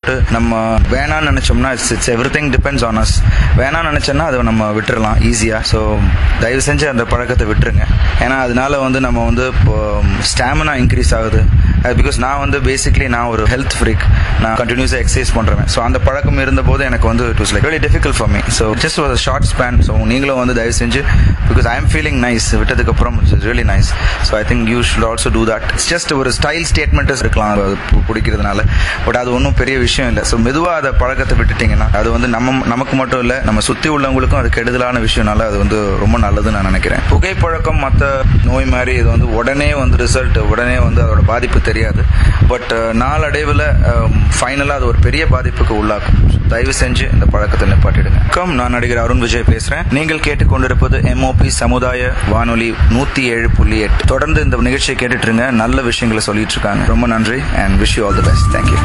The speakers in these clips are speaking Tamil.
போட்டு நம்ம வேணாம்னு நினைச்சோம்னா it's it's everything depends on us வேணாம்னு நினைச்சோன்னா அதை நம்ம விட்டுறலாம் ஈஸியாக ஸோ தயவு செஞ்சு அந்த பழக்கத்தை விட்டுருங்க ஏன்னா அதனால வந்து நம்ம வந்து இப்போ ஸ்டாமினா இன்க்ரீஸ் ஆகுது பிகாஸ் நான் வந்து பேசிக்லி நான் ஒரு ஹெல்த் ஃப்ரீக் நான் கண்டினியூஸாக எக்ஸசைஸ் பண்ணுறேன் ஸோ அந்த பழக்கம் இருந்தபோது எனக்கு வந்து it was like very difficult for me so just ஒரு ஷார்ட் ஸ்பேன் ஸோ நீங்களும் வந்து தயவு செஞ்சு because I am feeling nice விட்டதுக்கப்புறம் it's really nice so I think you should also do that it's just ஒரு ஸ்டைல் ஸ்டேட்மெண்ட்ஸ் இருக்கலாம் அது பு- குடிக்கிறதுனால பட் அது ஒன்றும் பெரிய விஷயம் இல்லை ஸோ மெதுவாக அதை பழக்கத்தை விட்டுட்டீங்கன்னா அது வந்து நம்ம நமக்கு மட்டும் இல்லை நம்ம சுற்றி உள்ளவங்களுக்கும் அது கெடுதலான விஷயம்னால அது வந்து ரொம்ப நல்லதுன்னு நான் நினைக்கிறேன் புகைப்பழக்கம் மற்ற நோய் மாதிரி இது வந்து உடனே வந்து ரிசல்ட் உடனே வந்து அதோட பாதிப்பு தெரியாது பட் நாளடைவில் ஃபைனலாக அது ஒரு பெரிய பாதிப்புக்கு உள்ளாக்கும் So, தயவு செஞ்சு இந்த பழக்கத்தை நிப்பாட்டிடுங்க வணக்கம் நான் நடிகர் அருண் விஜய் பேசுறேன் நீங்கள் கேட்டுக்கொண்டிருப்பது எம்ஓபி சமுதாய வானொலி நூத்தி ஏழு புள்ளி எட்டு தொடர்ந்து இந்த நிகழ்ச்சியை கேட்டுட்டு இருங்க நல்ல விஷயங்களை சொல்லிட்டு இருக்காங்க ரொம்ப நன்றி and wish you all the best thank you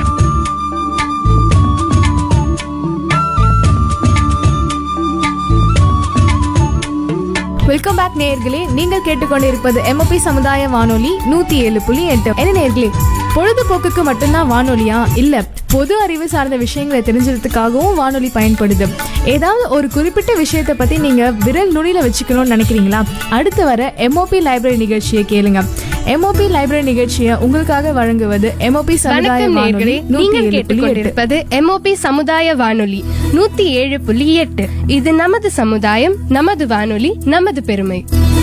welcome back நேயர்களே நீங்கள் கேட்டுக்கொண்டிருப்பது எம்ஓபி சமுதாய வானொலி நூத்தி ஏழு புள்ளி எட்டு என்ன நேயர்களே பொழுதுபோக்குக்கு மட்டும்தான் வானொலியா இல்ல பொது அறிவு சார்ந்த விஷயங்களை தெரிஞ்சுக்கிறதுக்காகவும் வானொலி பயன்படுது ஏதாவது ஒரு குறிப்பிட்ட விஷயத்தை பத்தி நீங்க விரல் நுனியில வச்சுக்கணும்னு நினைக்கிறீங்களா அடுத்து வர எம்ஓபி லைப்ரரி நிகழ்ச்சியை கேளுங்க எம்ஓபி லைப்ரரி நிகழ்ச்சியை உங்களுக்காக வழங்குவது எம்ஓபி சமுதாய வணக்கம் வானொலி நேர்களே நூத்தி நீங்கள் ஏழு புள்ளி எட்டு கேட்டுக்கொண்டிருப்பது எம்ஓபி சமுதாய வானொலி நூத்தி ஏழு புள்ளி எட்டு இது நமது சமுதாயம் நமது வானொலி நமது பெருமை